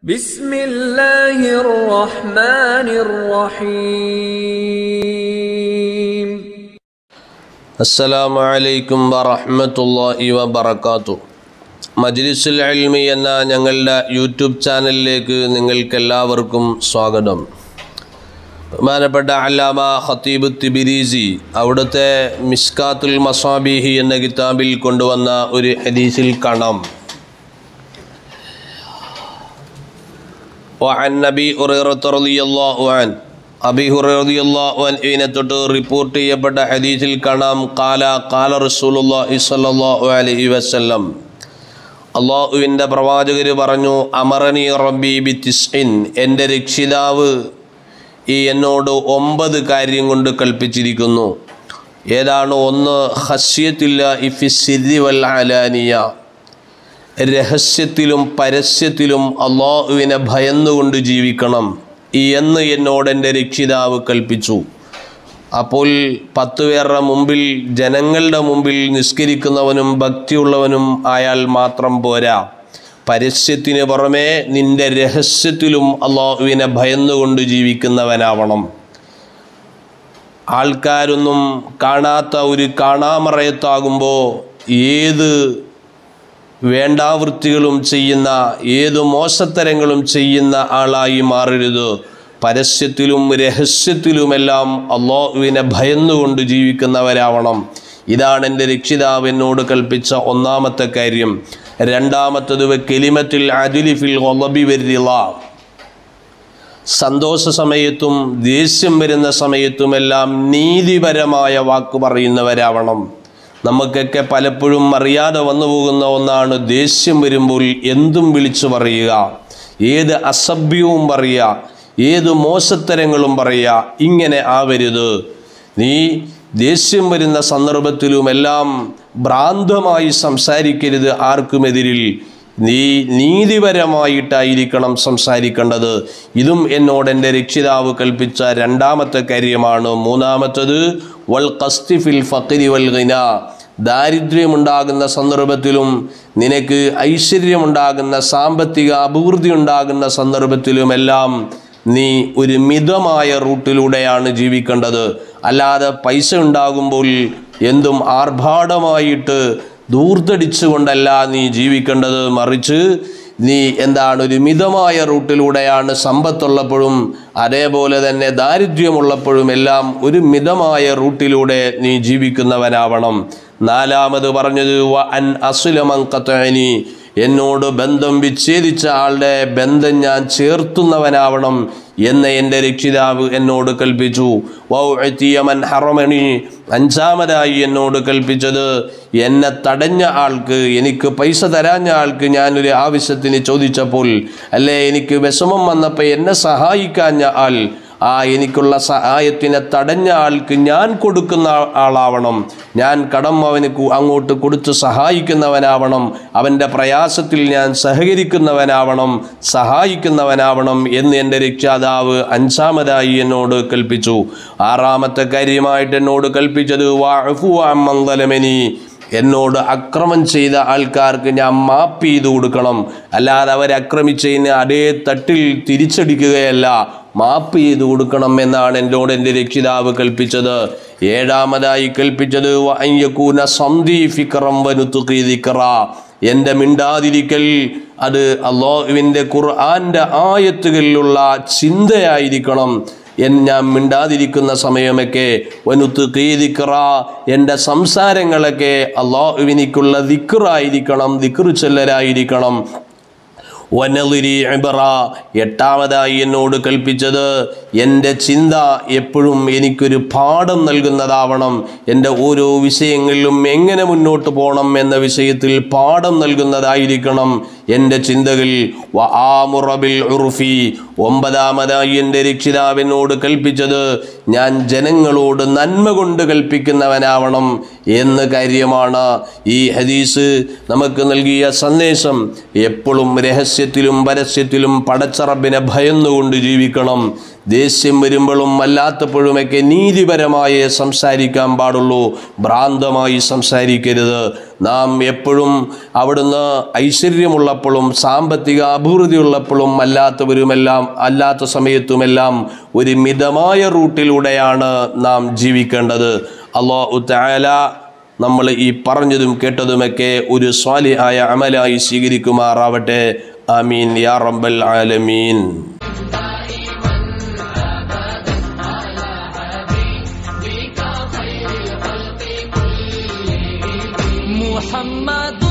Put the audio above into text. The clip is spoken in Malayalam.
بسم الله الرحمن الرحيم അസ്സലാമു അലൈക്കും വറഹ്മത്തുള്ളാഹി വബറകാതു മജ്ലിസുൽ ഇൽമി എന്ന ഞങ്ങളുടെ യൂട്യൂബ് ചാനലിലേക്ക് നിങ്ങൾക്കെല്ലാവർക്കും സ്വാഗതം ബഹുമാനപ്പെട്ട അല്ലാമ ഖത്തീബ് തിബിരീസി അവിടുത്തെ മിസ്കാത്തുൽ മസാബിഹി എന്ന കിതാബിൽ കൊണ്ടുവന്ന ഒരു ഹദീസിൽ കാണാം وعن നബി هريرة رضي الله عنه അബി ഹുറദിയല്ലാഹുവിനെ തൊട്ട് റിപ്പോർട്ട് ചെയ്യപ്പെട്ട ഹദീസിൽ കാണാം കാല കാല റസൂലുള്ളാഹി സ്വല്ലല്ലാഹു അലൈഹി വസല്ലം അള്ളാഹുവിൻ്റെ പ്രവാചകർ പറഞ്ഞു അമറനി റബ്ബി ബി തിസ്ഇൻ എൻ്റെ രക്ഷിതാവ് ഈ എന്നോട് ഒമ്പത് കാര്യം കൊണ്ട് കൽപ്പിച്ചിരിക്കുന്നു ഏതാണ് ഒന്ന് ഹസ്യത്തില്ല ഇഫി സിരി വൽ അലാനിയ രഹസ്യത്തിലും പരസ്യത്തിലും അള്ളാഹുവിനെ ഭയന്നുകൊണ്ട് ജീവിക്കണം എന്ന് എന്നോട് എൻ്റെ രക്ഷിതാവ് കൽപ്പിച്ചു അപ്പോൾ പത്ത് പേരുടെ മുമ്പിൽ ജനങ്ങളുടെ മുമ്പിൽ നിസ്കരിക്കുന്നവനും ഭക്തിയുള്ളവനും ആയാൽ മാത്രം പോരാ പരസ്യത്തിന് പുറമേ നിന്റെ രഹസ്യത്തിലും അള്ളാഹുവിനെ ഭയന്നുകൊണ്ട് ജീവിക്കുന്നവനാവണം ആൾക്കാരൊന്നും കാണാത്ത ഒരു കാണാമറയത്താകുമ്പോൾ ഏത് വേണ്ടാവൃത്തികളും ചെയ്യുന്ന ഏത് മോശത്തരങ്ങളും ചെയ്യുന്ന ആളായി മാറരുത് പരസ്യത്തിലും രഹസ്യത്തിലുമെല്ലാം അള്ളാഹുവിനെ ഭയന്നുകൊണ്ട് ജീവിക്കുന്നവരാവണം ഇതാണ് എൻ്റെ രക്ഷിതാവ് എന്നോട് കൽപ്പിച്ച ഒന്നാമത്തെ കാര്യം രണ്ടാമത്തത് കെലിമത്തിൽ അജുലിഫിൽ ഒളബി വരില്ല സന്തോഷ സമയത്തും ദേഷ്യം വരുന്ന സമയത്തുമെല്ലാം നീതിപരമായ വാക്ക് പറയുന്നവരാവണം നമുക്കൊക്കെ പലപ്പോഴും അറിയാതെ വന്നു പോകുന്ന ഒന്നാണ് ദേഷ്യം വരുമ്പോൾ എന്തും വിളിച്ചു പറയുക ഏത് അസഭ്യവും പറയുക ഏത് മോശത്തരങ്ങളും പറയുക ഇങ്ങനെ ആവരുത് നീ ദേഷ്യം വരുന്ന സന്ദർഭത്തിലുമെല്ലാം ഭ്രാന്തമായി സംസാരിക്കരുത് ആർക്കുമെതിരിൽ നീ നീതിപരമായിട്ടായിരിക്കണം സംസാരിക്കേണ്ടത് ഇതും എന്നോട് എൻ്റെ രക്ഷിതാവ് കൽപ്പിച്ച രണ്ടാമത്തെ കാര്യമാണ് മൂന്നാമത്തത് വൽ കസ്തിഫിൽ ഫക്കിരി വൽ ഗിന ദാരിദ്ര്യമുണ്ടാകുന്ന സന്ദർഭത്തിലും നിനക്ക് ഐശ്വര്യമുണ്ടാകുന്ന സാമ്പത്തിക അഭിവൃദ്ധി ഉണ്ടാകുന്ന സന്ദർഭത്തിലുമെല്ലാം നീ ഒരു മിതമായ റൂട്ടിലൂടെയാണ് ജീവിക്കേണ്ടത് അല്ലാതെ പൈസ ഉണ്ടാകുമ്പോൾ എന്തും ആർഭാടമായിട്ട് ദൂർത്തടിച്ചുകൊണ്ടല്ല നീ ജീവിക്കേണ്ടത് മറിച്ച് നീ എന്താണ് ഒരു മിതമായ റൂട്ടിലൂടെയാണ് സമ്പത്തുള്ളപ്പോഴും അതേപോലെ തന്നെ ദാരിദ്ര്യമുള്ളപ്പോഴും എല്ലാം ഒരു മിതമായ റൂട്ടിലൂടെ നീ ജീവിക്കുന്നവനാവണം നാലാമത് പറഞ്ഞത് വ അൻ അസുലമങ്കത്തനി എന്നോട് ബന്ധം വിച്ഛേദിച്ച ആളുടെ ബന്ധം ഞാൻ ചേർത്തുന്നവനാവണം എന്ന് എൻ്റെ രക്ഷിതാവ് എന്നോട് കൽപ്പിച്ചു വൗഅത്തിയമൻ ഹറമണി അഞ്ചാമതായി എന്നോട് കൽപ്പിച്ചത് എന്നെ തടഞ്ഞ ആൾക്ക് എനിക്ക് പൈസ തരാഞ്ഞ ആൾക്ക് ഞാനൊരു ആവശ്യത്തിന് ചോദിച്ചപ്പോൾ അല്ലേ എനിക്ക് വിഷമം വന്നപ്പോൾ എന്നെ സഹായിക്കാഞ്ഞ ആൾ ആ എനിക്കുള്ള സഹായത്തിനെ തടഞ്ഞ ആൾക്ക് ഞാൻ കൊടുക്കുന്ന ആളാവണം ഞാൻ കടം അവന് കു- അങ്ങോട്ട് കൊടുത്ത് സഹായിക്കുന്നവനാവണം അവൻ്റെ പ്രയാസത്തിൽ ഞാൻ സഹകരിക്കുന്നവനാവണം സഹായിക്കുന്നവനാവണം എന്ന് എൻ്റെ രക്ഷാതാവ് അഞ്ചാമതായി എന്നോട് കൽപ്പിച്ചു ആറാമത്തെ കാര്യമായിട്ട് എന്നോട് കൽപ്പിച്ചത് വാഫു മംഗലമനി എന്നോട് അക്രമം ചെയ്ത ആൾക്കാർക്ക് ഞാൻ മാപ്പ് ചെയ്തു കൊടുക്കണം അല്ലാതെ അവരക്രമിച്ചതിന് അതേ തട്ടിൽ തിരിച്ചടിക്കുകയല്ല മാപ്പ് ചെയ്തു കൊടുക്കണം എന്നാണ് എന്നോട് എൻ്റെ രക്ഷിതാവ് കൽപ്പിച്ചത് ഏഴാമതായി കൽപ്പിച്ചത് വഅയ്യകൂന സംദീ ഫിക്രം വനുത്തുഖീദിക്റ എൻ്റെ മിണ്ടാതിരിക്കൽ അത് അള്ളാഹുവിൻ്റെ ഖുർആൻ്റെ ആയത്തുകളിലുള്ള ചിന്തയായിരിക്കണം എൻ ഞാൻ മിണ്ടാതിരിക്കുന്ന സമയമൊക്കെ വനുത്ത് കീതിക്റ എൻ്റെ സംസാരങ്ങളൊക്കെ അള്ളാഹുവിനിക്കുള്ള ദിക്റായിരിക്കണം ദിക്ർ ചെല്ലലായിരിക്കണം വനലിരി ഇബറ എട്ടാമതായി എന്നോട് കൽപ്പിച്ചത് എൻ്റെ ചിന്ത എപ്പോഴും എനിക്കൊരു പാഠം നൽകുന്നതാവണം എൻ്റെ ഓരോ വിഷയങ്ങളിലും എങ്ങനെ മുന്നോട്ട് പോകണം എന്ന വിഷയത്തിൽ പാഠം നൽകുന്നതായിരിക്കണം എൻ്റെ ചിന്തകൾ വ ആമുറബിൽ ഉറുഫി ഒമ്പതാമതായി എൻ്റെ രക്ഷിതാവിനോട് കൽപ്പിച്ചത് ഞാൻ ജനങ്ങളോട് നന്മ കൊണ്ട് കൽപ്പിക്കുന്നവനാവണം എന്ന കാര്യമാണ് ഈ ഹദീസ് നമുക്ക് നൽകിയ സന്ദേശം എപ്പോഴും രഹസ്യത്തിലും പരസ്യത്തിലും പടച്ചറബിനെ ഭയന്നുകൊണ്ട് ജീവിക്കണം ദേഷ്യം വരുമ്പോഴും അല്ലാത്തപ്പോഴുമൊക്കെ നീതിപരമായി സംസാരിക്കാൻ പാടുള്ളൂ ഭ്രാന്തമായി സംസാരിക്കരുത് നാം എപ്പോഴും അവിടുന്ന് ഐശ്വര്യമുള്ളപ്പോഴും സാമ്പത്തിക അഭിവൃദ്ധിയുള്ളപ്പോഴും അല്ലാത്തവരുമെല്ലാം അല്ലാത്ത സമയത്തുമെല്ലാം ഒരു മിതമായ റൂട്ടിലൂടെയാണ് നാം ജീവിക്കേണ്ടത് അള്ളാഹു തആല നമ്മൾ ഈ പറഞ്ഞതും കേട്ടതുമൊക്കെ ഒരു സ്വാലി ആയ അമലായി സ്വീകരിക്കുമാറാവട്ടെ ആമീൻ യാ റബ്ബൽ ആലമീൻ محمد